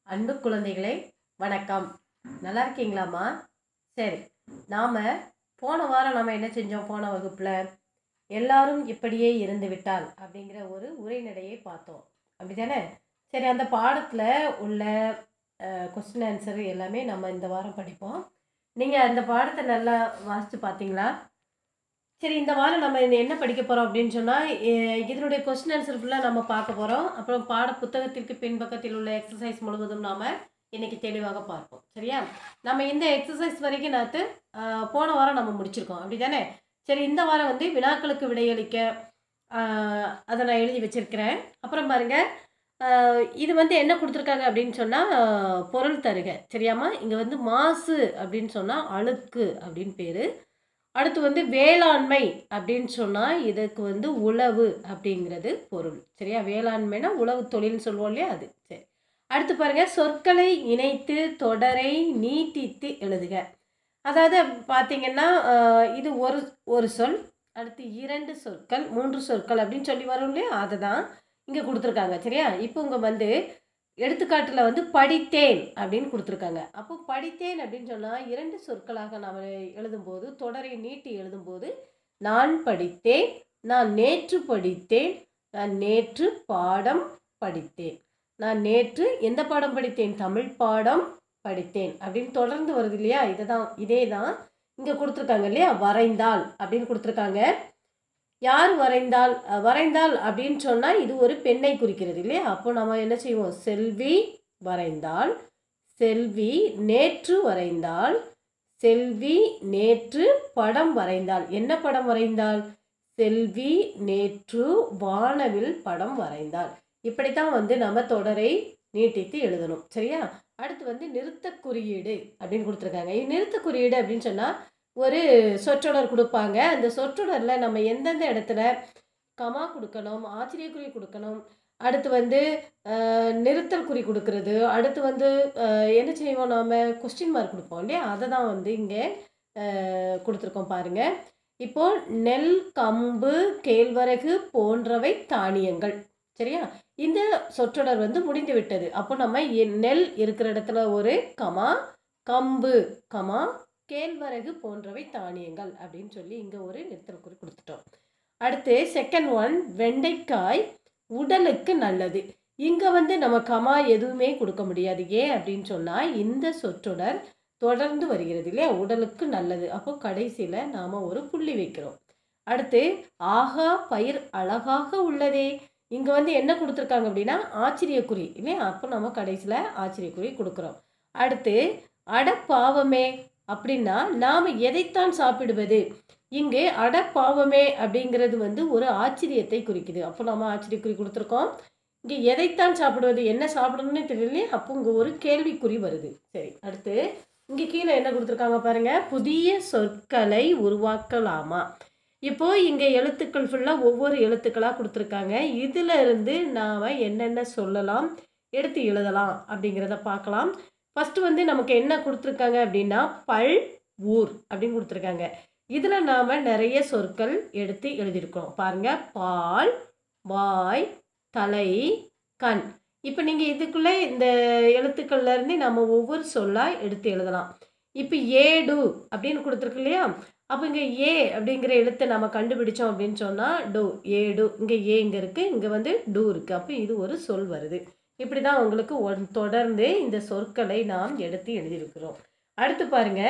அன்பு குழந்தைகளே வணக்கம் நல்லா இருக்கீங்களாம்மா சரி நாம் போன வாரம் நம்ம என்ன செஞ்சோம் போன வகுப்பில் எல்லாரும் இப்படியே இருந்து விட்டால் அப்படிங்கிற ஒரு உரைநடையை பார்த்தோம் அப்படிதானே சரி அந்த பாடத்தில் உள்ள கொஸ்டின் ஆன்சர் எல்லாமே நம்ம இந்த வாரம் படிப்போம் நீங்கள் அந்த பாடத்தை நல்லா வாசித்து பார்த்தீங்களா சரி இந்த வாரம் நம்ம இந்த என்ன படிக்க போகிறோம் அப்படின்னு சொன்னால் இதனுடைய கொஸ்டின் ஆன்சர் ஃபுல்லாக நம்ம பார்க்க போகிறோம் அப்புறம் பாட புத்தகத்திற்கு பின்பக்கத்தில் உள்ள எக்ஸசைஸ் முழுவதும் நாம் இன்னைக்கு தெளிவாக பார்ப்போம் சரியா நம்ம இந்த எக்ஸசைஸ் வரைக்கும் நாத்து ஆஹ், போன வாரம் நம்ம முடிச்சிருக்கோம் அப்படி தானே சரி இந்த வாரம் வந்து வினாக்களுக்கு விடையளிக்க ஆஹ், அதை நான் எழுதி வச்சிருக்கிறேன் அப்புறம் பாருங்க ஆஹ், இது வந்து என்ன கொடுத்துருக்காங்க அப்படின்னு சொன்னால் பொருள் தருக சரியாம்மா இங்கே வந்து மாசு அப்படின்னு சொன்னால் அழுக்கு அப்படின்னு பேர் அடுத்து வந்து வேளாண்மை அப்படின்னு சொன்னால் இதுக்கு வந்து உழவு அப்படிங்கிறது பொருள் சரியா வேளாண்மைனா உழவு தொழில்னு சொல்லுவோம் இல்லையா அது சரி அடுத்து பாருங்க சொற்களை இணைத்து தொடரை நீட்டித்து எழுதுக அதாவது பார்த்தீங்கன்னா ஆஹ், இது ஒரு ஒரு சொல் அடுத்து இரண்டு சொற்கள் மூன்று சொற்கள் அப்படின்னு சொல்லி வரும் இல்லையா அதை தான் இங்கே கொடுத்துருக்காங்க சரியா இப்போ இங்கே வந்து எடுத்துக்காட்டில் வந்து படித்தேன் அப்படின்னு கொடுத்துருக்காங்க அப்போ படித்தேன் அப்படின்னு சொன்னால் இரண்டு சொற்களாக நாம் எழுதும்போது தொடரை நீட்டி எழுதும்போது நான் படித்தேன் நான் நேற்று படித்தேன் நான் நேற்று பாடம் படித்தேன் நான் நேற்று எந்த பாடம் படித்தேன் தமிழ் பாடம் படித்தேன் அப்படின்னு தொடர்ந்து வருது இல்லையா இதை தான் இதே தான் இங்கே கொடுத்துருக்காங்க இல்லையா வரைந்தால் அப்படின்னு கொடுத்துருக்காங்க யார் வரைந்தால் அஹ், வரைந்தால் அப்படின்னு சொன்னால் இது ஒரு பெண்ணை குறிக்கிறது இல்லையா அப்போ நம்ம என்ன செய்வோம் செல்வி வரைந்தால் செல்வி நேற்று வரைந்தால் செல்வி நேற்று படம் வரைந்தாள் என்ன படம் வரைந்தாள் செல்வி நேற்று வானவில் படம் வரைந்தாள் இப்படித்தான் வந்து நம்ம தொடரை நீட்டித்து எழுதணும் சரியா அடுத்து வந்து நிறுத்த குறியீடு அப்படின்னு கொடுத்துருக்காங்க நிறுத்த குறியீடு அப்படின்னு சொன்னால் ஒரு சொற்றொடர் கொடுப்பாங்க அந்த சொற்றொடரில் நம்ம எந்தெந்த இடத்துல கமா கொடுக்கணும் ஆச்சரியக்குறி கொடுக்கணும் அடுத்து வந்து அஹ், நிறுத்தல் குறி கொடுக்கறது அடுத்து வந்து அஹ், என்ன செய்வோம் நாம் கொஸ்டின் மார்க் கொடுப்போம் இல்லையா அதை தான் வந்து இங்கே கொடுத்துருக்கோம் பாருங்க இப்போ நெல் கம்பு கேழ்வரகு போன்றவை தானியங்கள் சரியா இந்த சொற்றொடர் வந்து முடிந்து விட்டது அப்போ நம்ம எ- நெல் இருக்கிற இடத்துல ஒரு கமா கம்பு கமா கேழ்வரகு போன்றவை தானியங்கள் அப்படின்னு சொல்லி இங்கே ஒரு நிறுத்தல் குறி கொடுத்துட்டோம் அடுத்து செகண்ட் ஒன் வெண்டைக்காய் உடலுக்கு நல்லது இங்கே வந்து நம்ம கமா எதுவுமே கொடுக்க முடியாது ஏன் அப்படின்னு சொன்னால் இந்த சொற்றொடர் தொடர்ந்து வருகிறது இல்லையா உடலுக்கு நல்லது அப்போ கடைசியில் நாம் ஒரு புள்ளி வைக்கிறோம் அடுத்து ஆகா பயிர் அழகாக உள்ளதே இங்கே வந்து என்ன கொடுத்துருக்காங்க அப்படின்னா ஆச்சரியக்குறி இல்லையா அப்போ நம்ம கடைசியில் ஆச்சரியக்குறி கொடுக்குறோம் அடுத்து அட பாவமே அப்படின்னா நாம் எதைத்தான் சாப்பிடுவது இங்கே அட பாவமே அப்படிங்கிறது வந்து ஒரு ஆச்சரியத்தை குறிக்குது அப்போ நம்ம ஆச்சரியக்குறி கொடுத்துருக்கோம் இங்கே எதைத்தான் சாப்பிடுவது என்ன சாப்பிடணும்னு தெரியலையே அப்போ இங்கே ஒரு கேள்விக்குறி வருது சரி அடுத்து இங்கே கீழே என்ன கொடுத்துருக்காங்க பாருங்க புதிய சொற்களை உருவாக்கலாமா இப்போ இங்கே எழுத்துக்கள் ஃபுல்லாக ஒவ்வொரு எழுத்துக்களாக கொடுத்துருக்காங்க இதில் இருந்து நாம் என்னென்ன சொல்லலாம் எடுத்து எழுதலாம் அப்படிங்கிறத பார்க்கலாம் ஃபஸ்ட்டு வந்து நமக்கு என்ன கொடுத்துருக்காங்க அப்படின்னா பல் ஊர் அப்படின்னு கொடுத்துருக்காங்க இதில் நாம் நிறைய சொற்கள் எடுத்து எழுதியிருக்கோம் பாருங்க பால் வாய் தலை கண் இப்போ நீங்கள் இதுக்குள்ளே இந்த எழுத்துக்கள்ல இருந்து நம்ம ஒவ்வொரு சொல்லாக எடுத்து எழுதலாம் இப்போ ஏடு அப்படின்னு கொடுத்துருக்கு இல்லையா அப்போ இங்கே ஏ அப்படிங்கிற எழுத்தை நம்ம கண்டுபிடிச்சோம் அப்படின்னு சொன்னால் டு ஏடு இங்கே ஏ இங்கே இருக்குது இங்கே வந்து டு இருக்குது அப்போ இது ஒரு சொல் வருது இப்படி தான் உங்களுக்கு ஒன் தொடர்ந்து இந்த சொற்களை நாம் எடுத்து எழுதியிருக்கிறோம் அடுத்து பாருங்க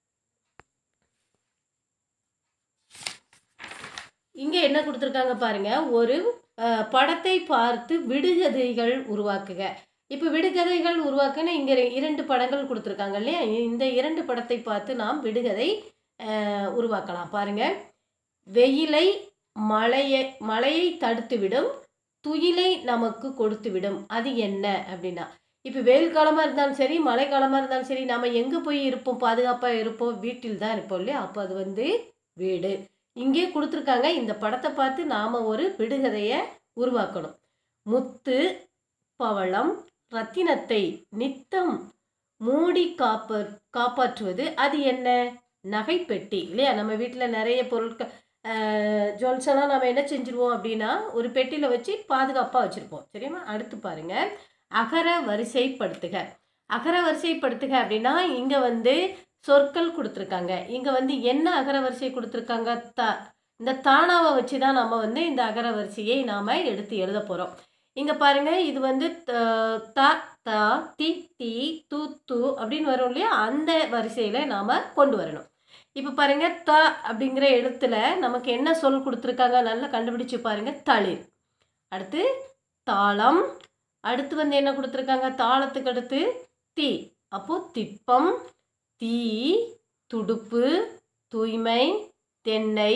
இங்கே என்ன கொடுத்துருக்காங்க பாருங்க ஒரு அஹ், படத்தை பார்த்து விடுகதைகள் உருவாக்குக இப்போ விடுகதைகள் உருவாக்குன்னு இங்கே இரண்டு படங்கள் கொடுத்துருக்காங்க இல்லையா இந்த இரண்டு படத்தை பார்த்து நாம் விடுகதை அஹ், உருவாக்கலாம் பாருங்க வெயிலை மழையை மழையை தடுத்துவிடும் துயிலை நமக்கு கொடுத்துவிடும் அது என்ன அப்படின்னா இப்போ வெயில் காலமாக இருந்தாலும் சரி மழை காலமாக இருந்தாலும் சரி நம்ம எங்கே போய் இருப்போம் பாதுகாப்பாக இருப்போம் வீட்டில் தான் இருப்போம் இல்லையா அப்போ அது வந்து வீடு இங்கே கொடுத்துருக்காங்க இந்த படத்தை பார்த்து நாம் ஒரு விடுகதையை உருவாக்கணும் முத்து பவளம் ரத்தினத்தை நித்தம் மூடி காப்ப காப்பாற்றுவது அது என்ன நகைப்பெட்டி இல்லையா நம்ம வீட்டில் நிறைய பொருட்கள் ஜுவல்ஸ் எல்லாம் நம்ம என்ன செஞ்சுருவோம் அப்படின்னா ஒரு பெட்டியில் வச்சு பாதுகாப்பாக வச்சுருப்போம் சரியா அடுத்து பாருங்க அகர வரிசைப்படுத்துக அகர வரிசைப்படுத்துக அப்படின்னா இங்கே வந்து சொற்கள் கொடுத்துருக்காங்க இங்கே வந்து என்ன அகர வரிசை கொடுத்துருக்காங்க த இந்த தானாவை வச்சு தான் நம்ம வந்து இந்த அகர வரிசையை நாம் எடுத்து எழுத போகிறோம் இங்கே பாருங்க இது வந்து த- த த தி தி து து அப்படின்னு வரும் இல்லையா அந்த வரிசையில் நாம் கொண்டு வரணும் இப்போ பாருங்க த அப்படிங்கிற எழுத்துல நமக்கு என்ன சொல் கொடுத்துருக்காங்க நல்லா கண்டுபிடிச்சு பாருங்க தளிர் அடுத்து தாளம் அடுத்து வந்து என்ன கொடுத்துருக்காங்க தாளத்துக்கு அடுத்து தீ அப்போ திப்பம் தீ துடுப்பு தூய்மை தென்னை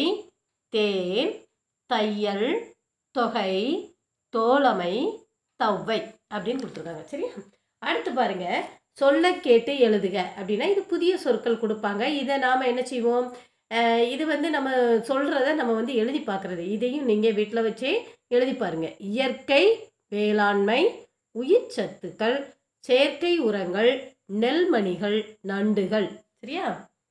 தேன் தையல் தொகை தோழமை தவ்வை அப்படின்னு கொடுத்துருக்காங்க சரியா அடுத்து பாருங்க சொல்ல கேட்டு எழுதுக அப்படின்னா இது புதிய சொற்கள் கொடுப்பாங்க இதை நாம் என்ன செய்வோம் அஹ் இது வந்து நம்ம சொல்கிறத நம்ம வந்து எழுதி பார்க்குறது இதையும் நீங்கள் வீட்டில் வச்சே எழுதி பாருங்க இயற்கை வேளாண்மை உயிர் சத்துக்கள் செயற்கை உரங்கள் நெல்மணிகள் நண்டுகள் சரியா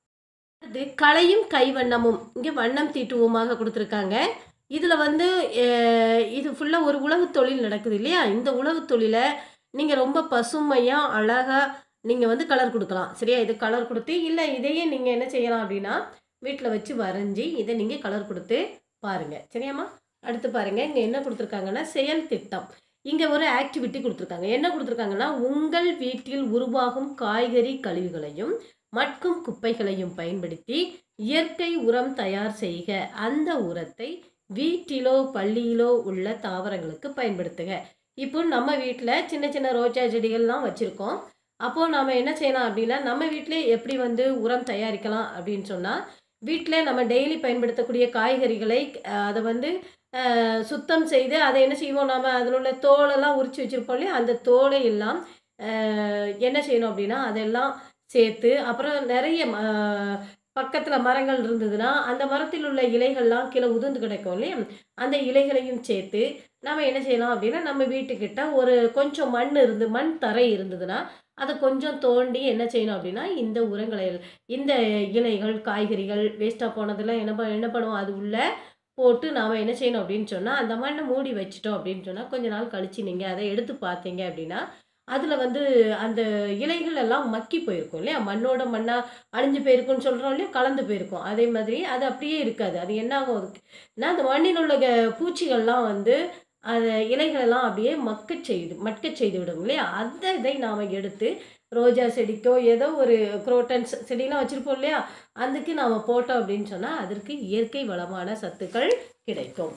அது கலையும் கைவண்ணமும் இங்கே வண்ணம் தீட்டுவோமாக கொடுத்துருக்காங்க இதில் வந்து அஹ், இது ஃபுல்லாக ஒரு உழவுத் தொழில் நடக்குது இல்லையா இந்த உழவுத் தொழிலை நீங்கள் ரொம்ப பசுமையாக அழகாக நீங்கள் வந்து கலர் கொடுக்கலாம் சரியா இது கலர் கொடுத்து இல்லை இதையே நீங்கள் என்ன செய்யலாம் அப்படின்னா வீட்டில் வச்சு வரைஞ்சி இதை நீங்கள் கலர் கொடுத்து பாருங்கள் சரியாம்மா அடுத்து பாருங்கள் இங்கே என்ன கொடுத்துருக்காங்கன்னா செயல் திட்டம் இங்கே ஒரு ஆக்டிவிட்டி கொடுத்துருக்காங்க என்ன கொடுத்துருக்காங்கன்னா உங்கள் வீட்டில் உருவாகும் காய்கறி கழிவுகளையும் மட்கும் குப்பைகளையும் பயன்படுத்தி இயற்கை உரம் தயார் செய்க அந்த உரத்தை வீட்டிலோ பள்ளியிலோ உள்ள தாவரங்களுக்கு பயன்படுத்துக இப்போ நம்ம வீட்டில் சின்ன சின்ன ரோஜா செடிகள்லாம் வச்சுருக்கோம் அப்போது நம்ம என்ன செய்யலாம் அப்படின்னா நம்ம வீட்டிலே எப்படி வந்து உரம் தயாரிக்கலாம் அப்படின்னு சொன்னால் வீட்டில் நம்ம டெய்லி பயன்படுத்தக்கூடிய காய்கறிகளை அஹ், அதை வந்து அஹ், சுத்தம் செய்து அதை என்ன செய்வோம் நம்ம அதில் உள்ள தோலெல்லாம் உரிச்சு வச்சுருப்போம் இல்லையா அந்த தோலை எல்லாம் அஹ், என்ன செய்யணும் அப்படின்னா அதெல்லாம் சேர்த்து அப்புறம் நிறைய பக்கத்தில் மரங்கள் இருந்ததுன்னா அந்த மரத்தில் உள்ள இலைகள்லாம் கீழே உதிர்ந்து கிடைக்கும் இல்லையா அந்த இலைகளையும் சேர்த்து நம்ம என்ன செய்யலாம் அப்படின்னா நம்ம வீட்டுக்கிட்ட ஒரு கொஞ்சம் மண் இருந்து மண் தரை இருந்ததுன்னா அதை கொஞ்சம் தோண்டி என்ன செய்யணும் அப்படின்னா இந்த உரங்களை இந்த இலைகள் காய்கறிகள் வேஸ்ட்டாக போனதெல்லாம் என்ன ப- என்ன பண்ணுவோம் அது உள்ளே போட்டு நாம் என்ன செய்யணும் அப்படின்னு சொன்னால் அந்த மண்ணை மூடி வச்சிட்டோம் அப்படின்னு சொன்னால் கொஞ்ச நாள் கழிச்சு நீங்கள் அதை எடுத்து பார்த்தீங்க அப்படின்னா அதில் வந்து அந்த இலைகள் எல்லாம் மக்கி போயிருக்கும் இல்லையா மண்ணோட மண்ணாக அழிஞ்சு போயிருக்கும்னு சொல்கிறோம் இல்லையா கலந்து போயிருக்கும் அதே மாதிரி அது அப்படியே இருக்காது அது என்ன ஆகும் அதுக்குன்னா அந்த மண்ணில் உள்ள க- பூச்சிகள்லாம் வந்து அந்த இலைகளெல்லாம் அப்படியே மக்கச் செய்து மக்கச் செய்து விடும் இல்லையா அந்த இதை நாம் எடுத்து ரோஜா செடிக்கோ ஏதோ ஒரு குரோட்டன்ஸ் செடியெலாம் வச்சுருப்போம் இல்லையா அதுக்கு நாம் போட்டோம் அப்படின்னு சொன்னால் அதற்கு இயற்கை வளமான சத்துக்கள் கிடைக்கும்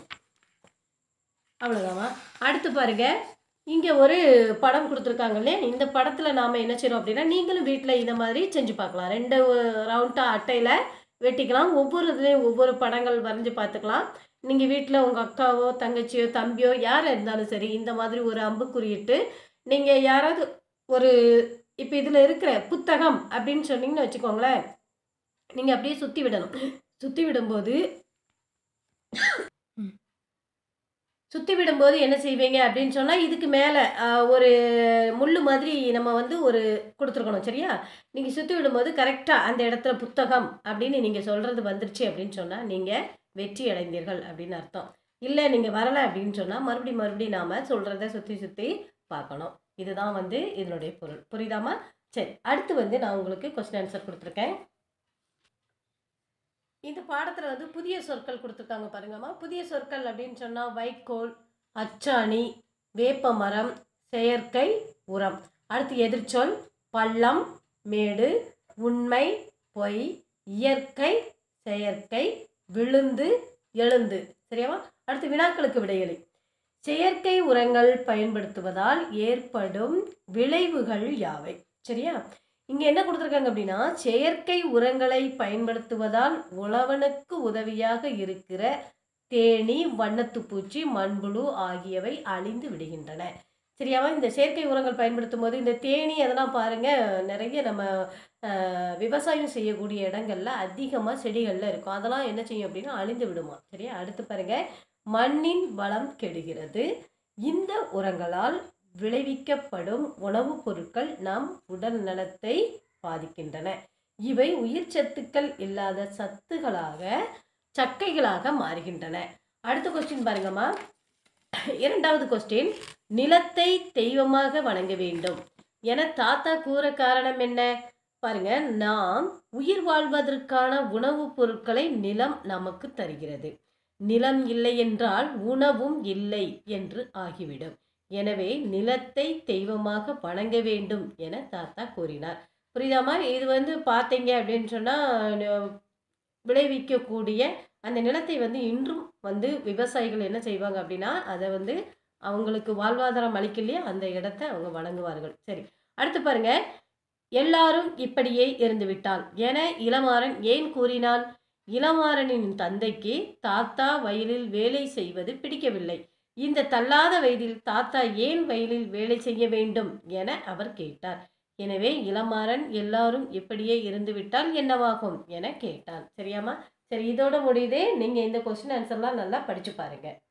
அவ்வளோதாம்மா அடுத்து பாருங்க இங்கே ஒரு படம் கொடுத்துருக்காங்க இல்லையா இந்த படத்தில் நாம் என்ன செய்கிறோம் அப்படின்னா நீங்களும் வீட்டில் இந்த மாதிரி செஞ்சு பார்க்கலாம் ரெண்டு ரவுண்டாக அட்டையில் வெட்டிக்கலாம் ஒவ்வொரு இதுலேயும் ஒவ்வொரு படங்கள் வரைஞ்சி பார்த்துக்கலாம் நீங்கள் வீட்டில் உங்கள் அக்காவோ தங்கச்சியோ தம்பியோ யார் இருந்தாலும் சரி இந்த மாதிரி ஒரு அம்புக்குறியிட்டு நீங்கள் யாராவது ஒரு இப்போ இதில் இருக்கிற புத்தகம் அப்படின்னு சொன்னீங்கன்னு வச்சுக்கோங்களேன் நீங்கள் அப்படியே சுற்றி விடணும் சுற்றி விடும்போது சுற்றி விடும்போது என்ன செய்வீங்க அப்படின்னு சொன்னால் இதுக்கு மேலே ஒரு முள் மாதிரி நம்ம வந்து ஒரு கொடுத்துருக்கணும் சரியா நீங்கள் சுற்றி விடும்போது கரெக்டாக அந்த இடத்துல புத்தகம் அப்படின்னு நீங்கள் சொல்கிறது வந்துருச்சு அப்படின்னு சொன்னால் நீங்கள் வெற்றி அடைந்தீர்கள் அப்படின்னு அர்த்தம் இல்லை நீங்கள் வரலை அப்படின்னு சொன்னால் மறுபடியும் மறுபடியும் நாம் சொல்கிறத சுற்றி சுற்றி பார்க்கணும் இதுதான் வந்து இதனுடைய பொருள் புரியுதாமா சரி அடுத்து வந்து நான் உங்களுக்கு கொஸ்டின் ஆன்சர் கொடுத்துருக்கேன் இந்த பாடத்தில் வந்து புதிய சொற்கள் கொடுத்துருக்காங்க பாருங்கம்மா புதிய சொற்கள் அப்படின்னு சொன்னால் வைக்கோல் அச்சாணி வேப்பமரம் செயற்கை உரம் அடுத்து எதிர்ச்சொல் பள்ளம் மேடு உண்மை பொய் இயற்கை செயற்கை விழுந்து எழுந்து சரியாவா அடுத்து வினாக்களுக்கு விடையளி செயற்கை உரங்கள் பயன்படுத்துவதால் ஏற்படும் விளைவுகள் யாவை சரியா இங்கே என்ன கொடுத்துருக்காங்க அப்படின்னா செயற்கை உரங்களை பயன்படுத்துவதால் உழவனுக்கு உதவியாக இருக்கிற தேனி வண்ணத்துப்பூச்சி மண்புழு ஆகியவை அழிந்து விடுகின்றன சரியாவா இந்த செயற்கை உரங்கள் பயன்படுத்தும் போது இந்த தேனி அதெல்லாம் பாருங்க நிறைய நம்ம அஹ், விவசாயம் செய்யக்கூடிய இடங்கள்ல அதிகமாக செடிகள்ல இருக்கும் அதெல்லாம் என்ன செய்யும் அப்படின்னா அழிந்து விடுமா சரியா அடுத்து பாருங்க மண்ணின் வளம் கெடுகிறது இந்த உரங்களால் விளைவிக்கப்படும் உணவுப் பொருட்கள் நம் உடல் நலத்தை பாதிக்கின்றன இவை உயிர் சத்துக்கள் இல்லாத சத்துகளாக சக்கைகளாக மாறுகின்றன அடுத்த கொஸ்டின் பாருங்கம்மா இரண்டாவது கொஸ்டின் நிலத்தை தெய்வமாக வணங்க வேண்டும் என தாத்தா கூற காரணம் என்ன பாருங்க நாம் உயிர் வாழ்வதற்கான உணவுப் பொருட்களை நிலம் நமக்கு தருகிறது நிலம் இல்லை என்றால் உணவும் இல்லை என்று ஆகிவிடும் எனவே நிலத்தை தெய்வமாக வணங்க வேண்டும் என தாத்தா கூறினார் புரியுதாமா இது வந்து பார்த்தீங்க அப்படின்னு சொன்னால் விளைவிக்கக்கூடிய அந்த நிலத்தை வந்து இன்றும் வந்து விவசாயிகள் என்ன செய்வாங்க அப்படின்னா அதை வந்து அவங்களுக்கு வாழ்வாதாரம் அளிக்கலையே அந்த இடத்த அவங்க வணங்குவார்கள் சரி அடுத்து பாருங்க எல்லாரும் இப்படியே இருந்து விட்டால் என இளமாறன் ஏன் கூறினான் இளமாறனின் தந்தைக்கு தாத்தா வயலில் வேலை செய்வது பிடிக்கவில்லை இந்த தள்ளாத வயதில் தாத்தா ஏன் வயலில் வேலை செய்ய வேண்டும் என அவர் கேட்டார் எனவே இளமாறன் எல்லாரும் இப்படியே இருந்துவிட்டால் என்னவாகும் என கேட்டான் சரியாமா சரி இதோட முடியுதே நீங்கள் இந்த கொஸ்டின் ஆன்சர்லாம் நல்லா படிச்சு பாருங்க